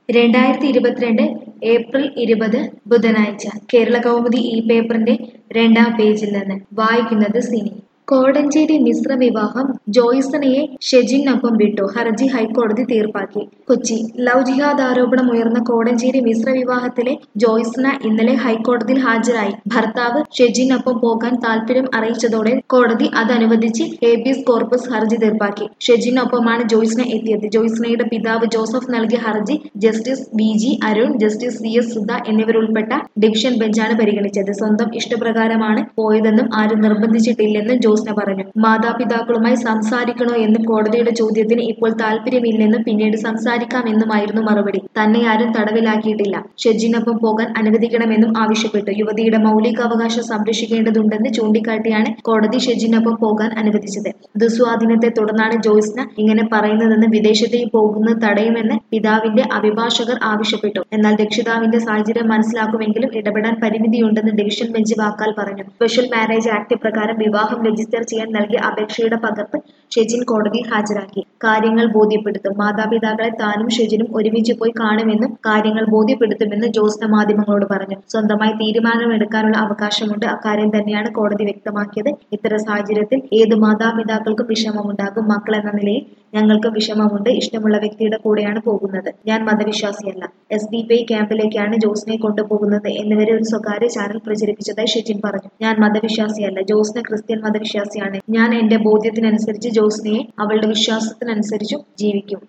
രണ്ടായിരത്തി ഇരുപത്തിരണ്ട് ഏപ്രിൽ ഇരുപത് ബുധനാഴ്ച കേരള കൗമുദി ഈ പേപ്പറിന്റെ രണ്ടാം പേജിൽ നിന്ന് വായിക്കുന്നത് സിനി കോടഞ്ചേരി മിശ്ര വിവാഹം ജോയ്സണയെ ഷെജിനൊപ്പം വിട്ടു ഹർജി ഹൈക്കോടതി തീർപ്പാക്കി കൊച്ചി ലവ് ജിഹാദ് ആരോപണം ഉയർന്ന കോടഞ്ചേരി മിശ്ര വിവാഹത്തിലെ ജോയ്സണ ഇന്നലെ ഹൈക്കോടതിയിൽ ഹാജരായി ഭർത്താവ് ഷെജിനൊപ്പം പോകാൻ താൽപര്യം അറിയിച്ചതോടെ കോടതി അതനുവദിച്ച് ഹേബിയസ് കോർപ്പസ് ഹർജി തീർപ്പാക്കി ഷെജിനൊപ്പമാണ് ജോയ്സണ എത്തിയത് ജോയ്സണയുടെ പിതാവ് ജോസഫ് നൽകിയ ഹർജി justice V G Arun justice C S Sudha എന്നിവരുൾപ്പെട്ട ഡിവിഷൻ ബെഞ്ചാണ് പരിഗണിച്ചത് സ്വന്തം ഇഷ്ടപ്രകാരമാണ് പോയതെന്നും ആരും നിർബന്ധിച്ചിട്ടില്ലെന്നും ജോസ്ന പറഞ്ഞു മാതാപിതാക്കളുമായി സംസാരിക്കണോ എന്ന് കോടതിയുടെ ചോദ്യത്തിന് ഇപ്പോൾ താല്പര്യമില്ലെന്നും പിന്നീട് സംസാരിക്കാമെന്നുമായിരുന്നു മറുപടി തന്നെ ആരും തടവിലാക്കിയിട്ടില്ല ഷെജിനൊപ്പം പോകാൻ അനുവദിക്കണമെന്നും ആവശ്യപ്പെട്ടു യുവതിയുടെ മൗലികാവകാശം സംരക്ഷിക്കേണ്ടതുണ്ടെന്ന് ചൂണ്ടിക്കാട്ടിയാണ് കോടതി ഷെജിനൊപ്പം പോകാൻ അനുവദിച്ചത് ദുസ്വാധീനത്തെ തുടർന്നാണ് ജോയ്സ്ന ഇങ്ങനെ പറയുന്നതെന്ന് വിദേശത്തേക്ക് പോകുന്നത് തടയുമെന്ന് പിതാവിന്റെ അഭിഭാഷകർ ആവശ്യപ്പെട്ടു എന്നാൽ രക്ഷിതാവിന്റെ സാഹചര്യം മനസ്സിലാക്കുമെങ്കിലും ഇടപെടാൻ പരിമിതിയുണ്ടെന്ന് ഡിവിഷൻ ബെഞ്ച് വാക്കാൽ പറഞ്ഞു സ്പെഷ്യൽ മാരേജ് ആക്ട് പ്രകാരം വിവാഹം രജിസ്റ്റർ ചെയ്യാൻ നൽകിയ അപേക്ഷയുടെ പകർപ്പ് ഷെജിൻ കോടതിയിൽ ഹാജരാക്കി കാര്യങ്ങൾ ബോധ്യപ്പെടുത്തും മാതാപിതാക്കളെ താനും ഷെജിനും ഒരുമിച്ച് പോയി കാണുമെന്നും കാര്യങ്ങൾ ബോധ്യപ്പെടുത്തുമെന്ന് ജോസ്ന മാധ്യമങ്ങളോട് പറഞ്ഞു സ്വന്തമായി തീരുമാനമെടുക്കാനുള്ള അവകാശമുണ്ട് അക്കാര്യം തന്നെയാണ് കോടതി വ്യക്തമാക്കിയത് ഇത്തരം സാഹചര്യത്തിൽ ഏത് മാതാപിതാക്കൾക്കും വിഷമമുണ്ടാകും മക്കൾ എന്ന നിലയിൽ ഞങ്ങൾക്ക് വിഷമമുണ്ട് ഇഷ്ടമുള്ള വ്യക്തിയുടെ കൂടെയാണ് പോകുന്നത് ഞാൻ മതവിശ്വാസിയല്ല എസ് ഡി പി ഐ ക്യാമ്പിലേക്കാണ് ജോസിനെ കൊണ്ടുപോകുന്നത് എന്നിവരെ ഒരു സ്വകാര്യ ചാനൽ പ്രചരിപ്പിച്ചതായി ഷെജിൻ പറഞ്ഞു ഞാൻ മതവിശ്വാസിയല്ല ജോസിന് ക്രിസ്ത്യൻ മതവിശ്വാസിയാണ് ഞാൻ എന്റെ ബോധ്യത്തിനനുസരിച്ച് ജോസ്നയെ അവളുടെ വിശ്വാസത്തിനനുസരിച്ചും ജീവിക്കും